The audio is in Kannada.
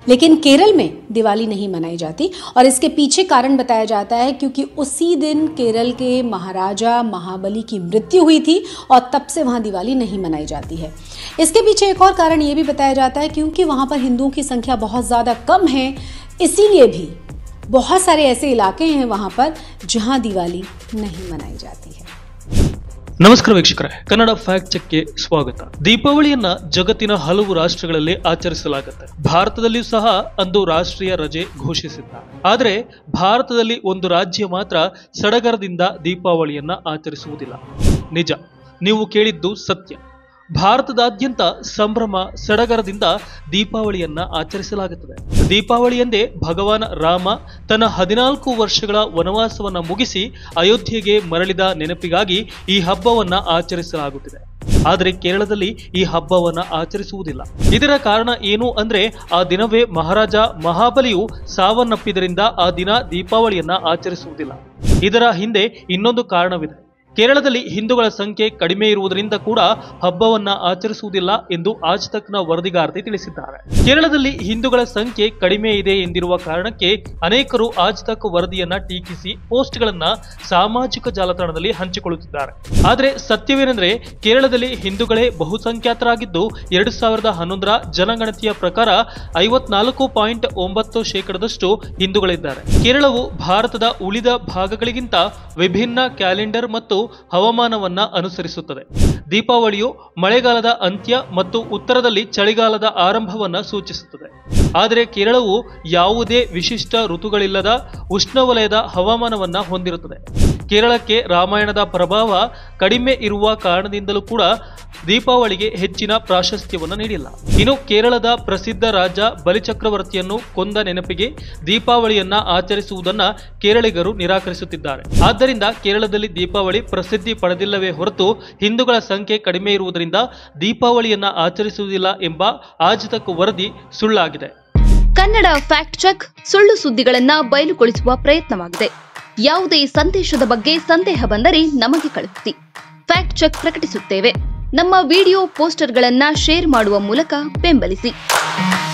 लेकिन केरल में दिवाली नहीं मनाई जाती और इसके पीछे कारण बताया जाता है क्योंकि उसी दिन केरल के महाराजा महाबली की मृत्यु हुई थी और तब से वहाँ दिवाली नहीं मनाई जाती है इसके पीछे एक और कारण ये भी बताया जाता है क्योंकि वहाँ पर हिंदुओं की संख्या बहुत ज़्यादा कम है इसीलिए भी बहुत सारे ऐसे इलाके हैं वहाँ पर जहाँ दिवाली नहीं मनाई जाती है ನಮಸ್ಕಾರ ವೀಕ್ಷಕರೇ ಕನ್ನಡ ಫ್ಯಾಕ್ಟ್ ಚೆಕ್ಗೆ ಸ್ವಾಗತ ದೀಪಾವಳಿಯನ್ನ ಜಗತ್ತಿನ ಹಲವು ರಾಷ್ಟ್ರಗಳಲ್ಲಿ ಆಚರಿಸಲಾಗುತ್ತೆ ಭಾರತದಲ್ಲಿಯೂ ಸಹ ಅಂದು ರಾಷ್ಟ್ರೀಯ ರಜೆ ಘೋಷಿಸಿದ್ದಾರೆ ಆದರೆ ಭಾರತದಲ್ಲಿ ಒಂದು ರಾಜ್ಯ ಮಾತ್ರ ಸಡಗರದಿಂದ ದೀಪಾವಳಿಯನ್ನ ಆಚರಿಸುವುದಿಲ್ಲ ನಿಜ ನೀವು ಕೇಳಿದ್ದು ಸತ್ಯ ಭಾರತದಾದ್ಯಂತ ಸಂಭ್ರಮ ಸಡಗರದಿಂದ ದೀಪಾವಳಿಯನ್ನ ಆಚರಿಸಲಾಗುತ್ತದೆ ದೀಪಾವಳಿ ಎಂದೇ ಭಗವಾನ್ ರಾಮ ತನ್ನ ಹದಿನಾಲ್ಕು ವರ್ಷಗಳ ವನವಾಸವನ್ನ ಮುಗಿಸಿ ಅಯೋಧ್ಯೆಗೆ ಮರಳಿದ ನೆನಪಿಗಾಗಿ ಈ ಹಬ್ಬವನ್ನ ಆಚರಿಸಲಾಗುತ್ತಿದೆ ಆದರೆ ಕೇರಳದಲ್ಲಿ ಈ ಹಬ್ಬವನ್ನ ಆಚರಿಸುವುದಿಲ್ಲ ಇದರ ಕಾರಣ ಏನು ಅಂದ್ರೆ ಆ ದಿನವೇ ಮಹಾರಾಜ ಮಹಾಬಲಿಯು ಸಾವನ್ನಪ್ಪಿದರಿಂದ ಆ ದಿನ ದೀಪಾವಳಿಯನ್ನ ಆಚರಿಸುವುದಿಲ್ಲ ಇದರ ಹಿಂದೆ ಇನ್ನೊಂದು ಕಾರಣವಿದೆ ಕೇರಳದಲ್ಲಿ ಹಿಂದೂಗಳ ಸಂಖ್ಯೆ ಕಡಿಮೆ ಇರುವುದರಿಂದ ಕೂಡ ಹಬ್ಬವನ್ನ ಆಚರಿಸುವುದಿಲ್ಲ ಎಂದು ಆಜ್ ತಕ್ನ ವರದಿಗಾರತೆ ತಿಳಿಸಿದ್ದಾರೆ ಕೇರಳದಲ್ಲಿ ಹಿಂದೂಗಳ ಸಂಖ್ಯೆ ಕಡಿಮೆ ಇದೆ ಎಂದಿರುವ ಕಾರಣಕ್ಕೆ ಅನೇಕರು ಆಜ್ ತಕ್ ವರದಿಯನ್ನ ಟೀಕಿಸಿ ಪೋಸ್ಟ್ಗಳನ್ನ ಸಾಮಾಜಿಕ ಜಾಲತಾಣದಲ್ಲಿ ಹಂಚಿಕೊಳ್ಳುತ್ತಿದ್ದಾರೆ ಆದರೆ ಸತ್ಯವೇನೆಂದ್ರೆ ಕೇರಳದಲ್ಲಿ ಹಿಂದೂಗಳೇ ಬಹುಸಂಖ್ಯಾತರಾಗಿದ್ದು ಎರಡು ಸಾವಿರದ ಹನ್ನೊಂದರ ಜನಗಣತಿಯ ಪ್ರಕಾರ ಐವತ್ನಾಲ್ಕು ಪಾಯಿಂಟ್ ಒಂಬತ್ತು ಶೇಕಡದಷ್ಟು ಹಿಂದೂಗಳಿದ್ದಾರೆ ಕೇರಳವು ಭಾರತದ ಉಳಿದ ಭಾಗಗಳಿಗಿಂತ ವಿಭಿನ್ನ ಕ್ಯಾಲೆಂಡರ್ ಮತ್ತು ಹವಾಮಾನವನ್ನ ಅನುಸರಿಸುತ್ತದೆ ದೀಪಾವಳಿಯು ಮಳೆಗಾಲದ ಅಂತ್ಯ ಮತ್ತು ಉತ್ತರದಲ್ಲಿ ಚಳಿಗಾಲದ ಆರಂಭವನ್ನ ಸೂಚಿಸುತ್ತದೆ ಆದರೆ ಕೇರಳವು ಯಾವುದೇ ವಿಶಿಷ್ಟ ಋತುಗಳಿಲ್ಲದ ಉಷ್ಣವಲಯದ ಹವಾಮಾನವನ್ನ ಹೊಂದಿರುತ್ತದೆ ಕೇರಳಕ್ಕೆ ರಾಮಾಯಣದ ಪ್ರಭಾವ ಕಡಿಮೆ ಇರುವ ಕಾರಣದಿಂದಲೂ ಕೂಡ ದೀಪಾವಳಿಗೆ ಹೆಚ್ಚಿನ ಪ್ರಾಶಸ್ತ್ಯವನ್ನು ನೀಡಿಲ್ಲ ಇನ್ನು ಕೇರಳದ ಪ್ರಸಿದ್ಧ ರಾಜ ಬಲಿಚಕ್ರವರ್ತಿಯನ್ನು ಕೊಂದ ನೆನಪಿಗೆ ದೀಪಾವಳಿಯನ್ನ ಆಚರಿಸುವುದನ್ನ ಕೇರಳಿಗರು ನಿರಾಕರಿಸುತ್ತಿದ್ದಾರೆ ಆದ್ದರಿಂದ ಕೇರಳದಲ್ಲಿ ದೀಪಾವಳಿ ಪ್ರಸಿದ್ಧಿ ಪಡೆದಿಲ್ಲವೇ ಹೊರತು ಹಿಂದೂಗಳ ಸಂಖ್ಯೆ ಕಡಿಮೆ ಇರುವುದರಿಂದ ದೀಪಾವಳಿಯನ್ನ ಆಚರಿಸುವುದಿಲ್ಲ ಎಂಬ ಆಜಿತಕ್ ವರದಿ ಸುಳ್ಳಾಗಿದೆ ಕನ್ನಡ ಫ್ಯಾಕ್ಟ್ ಚೆಕ್ ಸುಳ್ಳು ಸುದ್ದಿಗಳನ್ನ ಬಯಲುಗೊಳಿಸುವ ಪ್ರಯತ್ನವಾಗಿದೆ ಯಾವುದೇ ಸಂದೇಶದ ಬಗ್ಗೆ ಸಂದೇಹ ಬಂದರೆ ನಮಗೆ ಕಳುಹಿಸಿ ಫ್ಯಾಕ್ಟ್ ಚೆಕ್ ಪ್ರಕಟಿಸುತ್ತೇವೆ ನಮ್ಮ ವಿಡಿಯೋ ಪೋಸ್ಟರ್ಗಳನ್ನ ಶೇರ್ ಮಾಡುವ ಮೂಲಕ ಬೆಂಬಲಿಸಿ